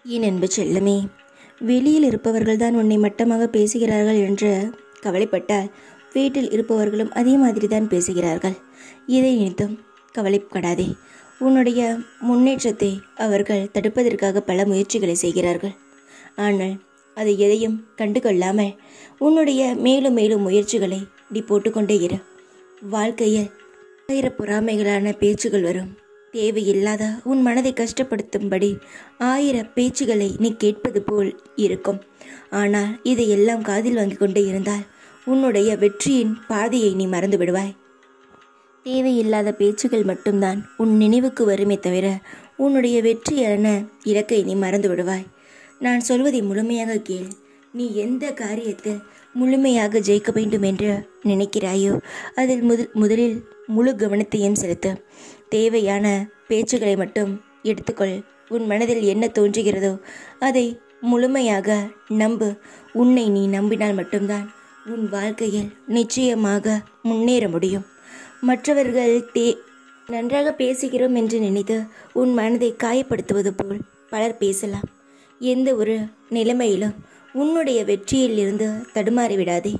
என் அன்பு செல்லமே வெளியில் இருப்பவர்கள் தான் உன்னை மட்டமாக பேசுகிறார்கள் என்று கவலைப்பட்டால் வீட்டில் இருப்பவர்களும் அதே மாதிரி தான் பேசுகிறார்கள் இதை நினைத்தும் கவலைப்படாதே உன்னுடைய முன்னேற்றத்தை அவர்கள் தடுப்பதற்காக பல முயற்சிகளை செய்கிறார்கள் ஆனால் அதை எதையும் கண்டு கொள்ளாமல் உன்னுடைய மேலும் மேலும் முயற்சிகளை நீ போட்டுக்கொண்டே இரு வாழ்க்கையில் ஆயிர பொறாமைகளான பேச்சுகள் வரும் தேவையில்லாத உன் மனதை கஷ்டப்படுத்தும்படி ஆயிர பேச்சுகளை நீ கேட்பது போல் இருக்கும் ஆனால் இதையெல்லாம் காதில் வாங்கி கொண்டே இருந்தால் உன்னுடைய வெற்றியின் பாதையை நீ மறந்து விடுவாய் தேவையில்லாத பேச்சுகள் மட்டும்தான் உன் நினைவுக்கு வருமே தவிர உன்னுடைய வெற்றியான இலக்கை நீ மறந்து விடுவாய் நான் சொல்வதை முழுமையாக கேள் நீ எந்த காரியத்தில் முழுமையாக ஜெயிக்க வேண்டும் என்று நினைக்கிறாயோ அதில் முதல் முதலில் முழு கவனத்தையும் செலுத்து தேவையான பேச்சுகளை மட்டும் எடுத்துக்கொள் உன் மனதில் என்ன தோன்றுகிறதோ அதை முழுமையாக நம்பு உன்னை நீ நம்பினால் மட்டும்தான் உன் வாழ்க்கையில் நிச்சயமாக முன்னேற முடியும் மற்றவர்கள் தே நன்றாக பேசுகிறோம் என்று நினைத்து உன் மனதை காயப்படுத்துவது போல் பலர் பேசலாம் எந்த ஒரு நிலைமையிலும் உன்னுடைய வெற்றியில் இருந்து தடுமாறி விடாதே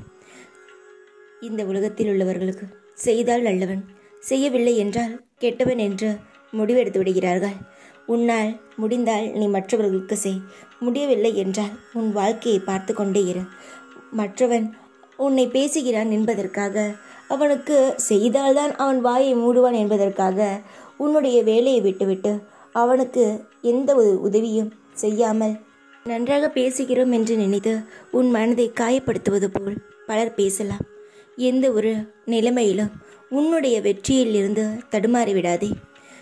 இந்த உலகத்தில் உள்ளவர்களுக்கு செய்தால் நல்லவன் செய்யவில்லை என்றால் கெட்டவன் என்று முடிவெடுத்து விடுகிறார்கள் உன்னால் முடிந்தால் நீ மற்றவர்களுக்கு செய் முடியவில்லை என்றால் உன் வாழ்க்கையை பார்த்து கொண்டே இரு மற்றவன் உன்னை பேசுகிறான் என்பதற்காக அவனுக்கு செய்தால்தான் அவன் வாயை மூடுவான் என்பதற்காக உன்னுடைய வேலையை விட்டுவிட்டு அவனுக்கு எந்த ஒரு உதவியும் செய்யாமல் நன்றாக பேசுகிறோம் என்று நினைத்து உன் மனதை காயப்படுத்துவது போல் பலர் பேசலாம் எந்த ஒரு நிலைமையிலும் உன்னுடைய வெற்றியில் இருந்து தடுமாறி விடாதே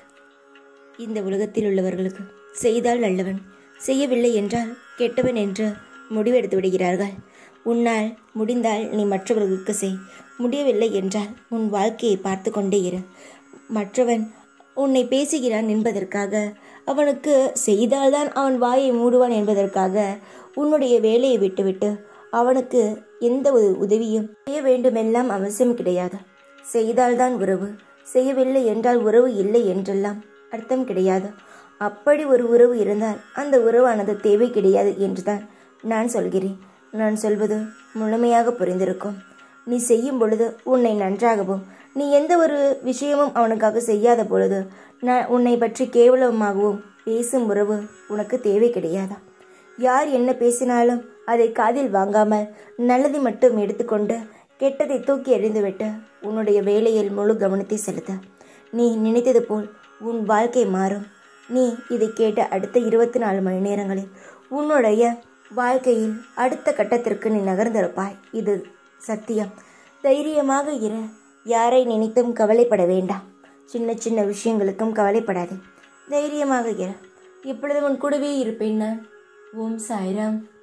இந்த உலகத்தில் உள்ளவர்களுக்கு செய்தால் நல்லவன் செய்யவில்லை என்றால் கெட்டவன் என்று முடிவெடுத்து விடுகிறார்கள் உன்னால் முடிந்தால் நீ மற்றவர்களுக்கு செய் முடியவில்லை என்றால் உன் வாழ்க்கையை பார்த்து கொண்டே இரு மற்றவன் உன்னை பேசுகிறான் என்பதற்காக அவனுக்கு செய்தால்தான் அவன் வாயை மூடுவான் என்பதற்காக உன்னுடைய வேலையை விட்டுவிட்டு அவனுக்கு எந்த ஒரு உதவியும் செய்ய வேண்டுமெல்லாம் அவசியம் கிடையாது செய்தால்தான் உறவு செய்யவில்லை என்றால் உறவு இல்லை என்றெல்லாம் அர்த்தம் கிடையாது அப்படி ஒரு உறவு இருந்தால் அந்த உறவானது தேவை கிடையாது என்றுதான் நான் சொல்கிறேன் நான் சொல்வது முழுமையாக புரிந்திருக்கும் நீ செய்யும் பொழுது உன்னை நன்றாகவும் நீ எந்த ஒரு விஷயமும் அவனுக்காக செய்யாத பொழுது நான் உன்னை பற்றி கேவலமாகவும் பேசும் உறவு உனக்கு தேவை கிடையாதா யார் என்ன பேசினாலும் அதை காதில் வாங்காமல் நல்லதை மட்டும் எடுத்துக்கொண்டு கெட்டதை தூக்கி எறிந்துவிட்டு உன்னுடைய வேலையில் முழு கவனத்தை செலுத்த நீ நினைத்தது போல் உன் வாழ்க்கை மாறும் நீ இதை கேட்ட அடுத்த இருபத்தி நாலு மணி நேரங்களில் உன்னுடைய வாழ்க்கையில் அடுத்த கட்டத்திற்கு நீ நகர்ந்திருப்பாய் இது சத்தியம் தைரியமாக இரு யாரை நினைத்தும் கவலைப்பட வேண்டாம் சின்ன சின்ன விஷயங்களுக்கும் கவலைப்படாதே தைரியமாக இரு இப்பொழுது உன் கூடவே இருப்பேன் நான் ஓம் சாய்ராம்